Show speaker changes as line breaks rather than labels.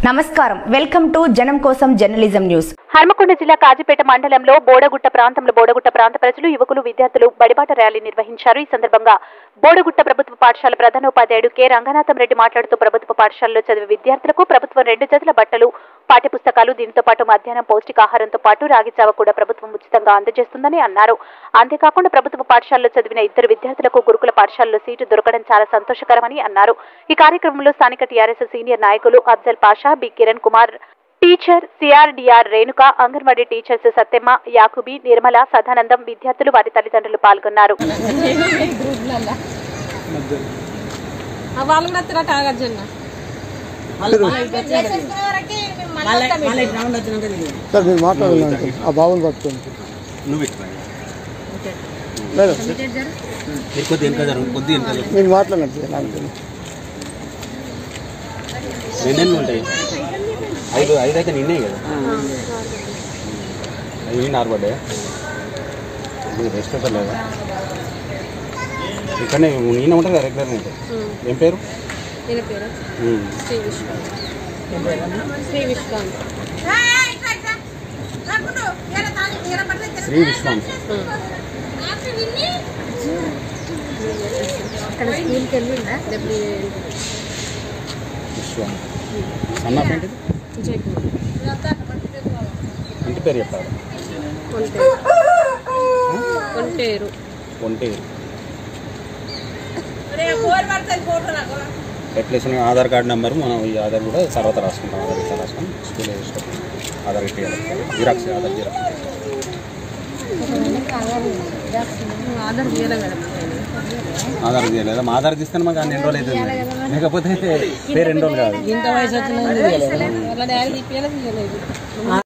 నమస్కారం welcome to జనం కోసం జర్నలిజం న్యూస్
హన్మకొండ జిల్లా కాజీపేట మండలంలో బోడగుట్ట ప్రాంతంలో బోడగుట్ట ప్రాంత ప్రజలు యువకులు విద్యార్థులు బడిబాట ర్యాలీ నిర్వహించారు ఈ సందర్భంగా బోడగుట్ట ప్రభుత్వ పాఠశాల ప్రధానోపాధ్యాయుడు కె రంగనాథం రెడ్డి మాట్లాడుతూ ప్రభుత్వ పాఠశాలలో చదివే విద్యార్థులకు ప్రభుత్వం రెండు జతల బట్టలు పాఠ్యపుస్తకాలు దీంతో పాటు మధ్యాహ్నం పౌష్టికాహారంతో పాటు రాగి జావ కూడా ప్రభుత్వం ఉచితంగా అందజేస్తుందని అన్నారు అంతేకాకుండా ప్రభుత్వ పాఠశాలలో చదివిన ఇద్దరు విద్యార్థులకు గురుకుల పాఠశాలలో సీటు దొరకడం చాలా సంతోషకరమని అన్నారు ఈ కార్యక్రమంలో స్థానిక టీఆర్ఎస్ సీనియర్ నాయకులు Afzal Pasha B Kiran Kumar teacher CRDR Renuka anganwadi teachers Sathyamma Yakubi Nirmala Sadanandam విద్యార్థులు వారి తల్లిదండ్రులు పాల్గొన్నారు
వాళ్ళు కూడా తిరగ నాగార్జున
సార్ మీరు మాట్లాడాలి ఆ బాబుని పట్టుకోండి
నువ్వు పెట్టు
లేదు
మీరు కొద్ది వెనక జరుగు కొద్ది వెనక జరుగు
మీరు మాట్లాడండి నాకు తెలియదు.
రెండెన్ని ఉంటాయి ఐదు ఐదు అయితే నిన్నే కదా అవి నిన్న ఆరుబడ్డే నీకు రెస్ట్ పేపర్ లేదా ఇక్కడనే నిన్న ఉంటుంది కదా రెగ్యులర్గా ఉంటాయి ఏం పేరు
ఈయన పేరు
ఉమ్.
శ్రీ విశ్వాంత్ శ్రీ విశ్వాంత్
శ్రీ విశ్వాంత్
అక్కడ స్కూల్కి వెళ్ళిందా డబ్ల్యూ
విశ్వాంత్ సన్న ఏంటిది
విజయ్ కుమార్
ఇంటి పేరు చెప్పాలి
కొంటేరు కొంటేరు
ఒంటి ఎట్లేసిన ఆధార్ కార్డు నెంబర్ మనం ఈ ఆధార్ కూడా తర్వాత రాసుకుంటాం ఆధార్ ఇట్లా రాసుకొని స్కూల్ వేసుకుంటాం ఆధార్ ఇట్లా జిరాక్స్ ఆధార్ జిరాక్స్
ఆధార్ తీయలే మేడం
ఆధార్ తీయలేదా మా ఆధార్ తీస్తే మాకు అన్ని ఎన్ని రోజులు అవుతుంది లేకపోతే పేరు ఎన్ని రోజులు కాదు
ఇంత వయసు వచ్చిన వాళ్ళ డాడీ తీపియాలి తీయలేదు